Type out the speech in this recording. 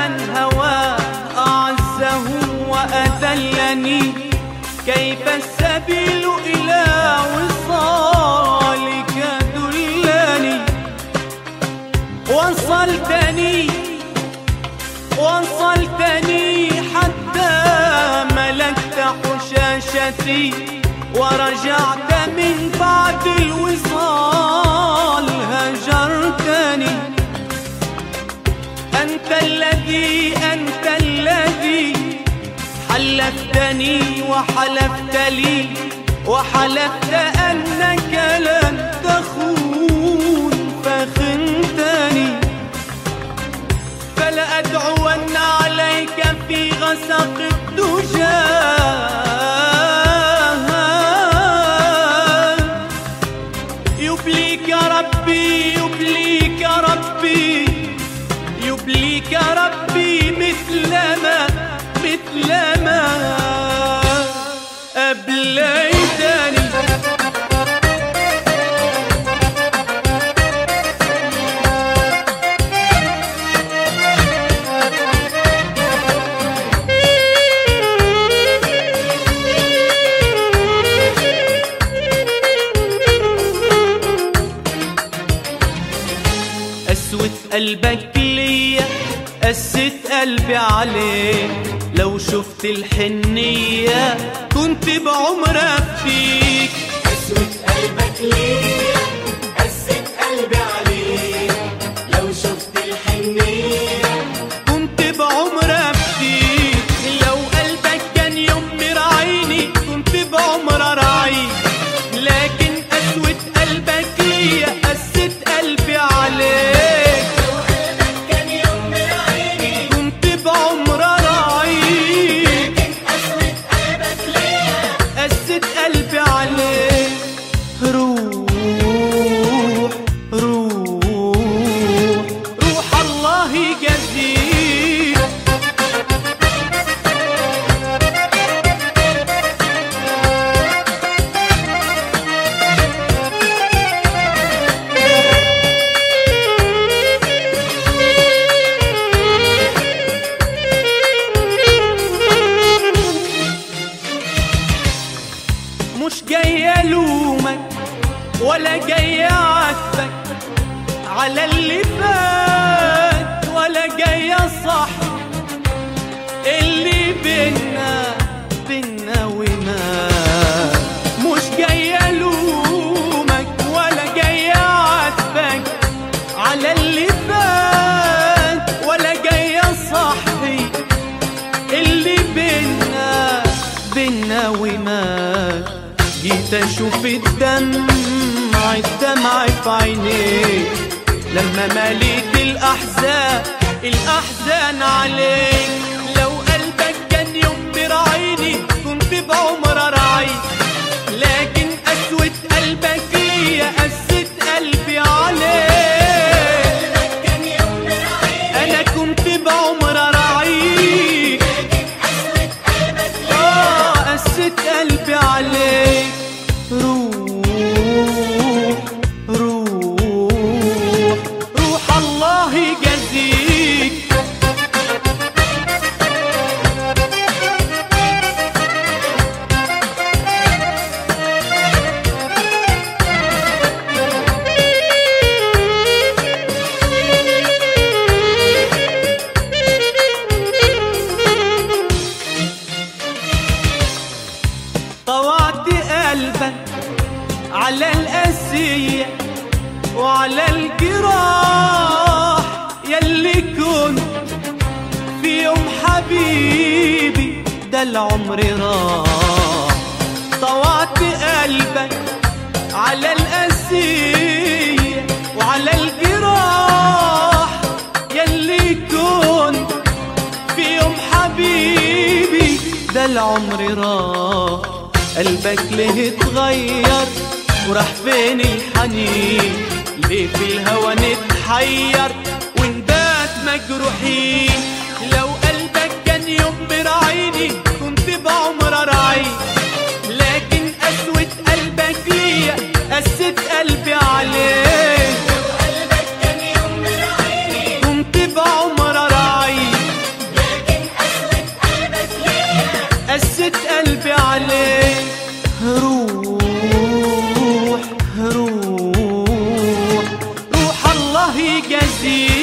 من هواه أعزه وأذلني كيف السبيل إلى وصالك دلني وصلتني وصلتني حتى ملكت حشاشتي ورجعت من بعد الوصال هجرتني أنت الذي أنت الذي حلفتني وحلفت لي وحلفت أنك لن تخون فخنتني فلأدعون عليك في غسق الدجى يبليك ربي يبليك ربي يبليك ربي مثلما مثلما أبليتني قسوة قلبك ليا قست قلبي عليك لو شفت الحنية كنت بعمر أفديك قسوة قلبك ليا قست قلبي عليك لو شفت الحنية كنت بعمر أفديك لو قلبك كان يوم مرعيني كنت بعمر أراعيك لكن قسوة قلبك ليا قست قلبي عليك لو قلبك كان يوم من عيني كنت بعمر أراعيك قسوة قلبك ليا قست قلبي عليك روح روح روح الله يجزيك مش جاي الومك ولا جاي اعاتبك على اللي فات ولا جاي اصح اللي بينا بينا وما مش جاي الومك ولا جاي اعاتبك على اللي فات ولا جاي اصحي اللي بينا بينا وما جيت اشوف الدمع الدمع في عينيك لما مليت الاحزان الاحزان عليك لو قلبك كان يوم براعيني كنت بعمر ارعيك لكن قسوة قلبك ليا قست قلبي عليك كان يوم من عيني انا كنت بعمر اراعيك قسوة قلبك اه قست قلبي عليك روح روح روح الله يجازيك طوعت قلبك على القاسية وعلى الجراح يلي كنت في يوم حبيبي ده العمر راح طوعت قلبك على القاسية وعلى الجراح يلي كنت في يوم حبيبي ده العمر راح قلبك ليه اتغير وراح فين الحنين ليه في الهوى نتحير ونبات مجروحين لو قلبك كان يوم براعيني كنت بعمر اراعيك لكن قسوة قلبك ليا قست قلبي عليك قلبك كان يوم من عيني كنت بعمر اراعيك حزين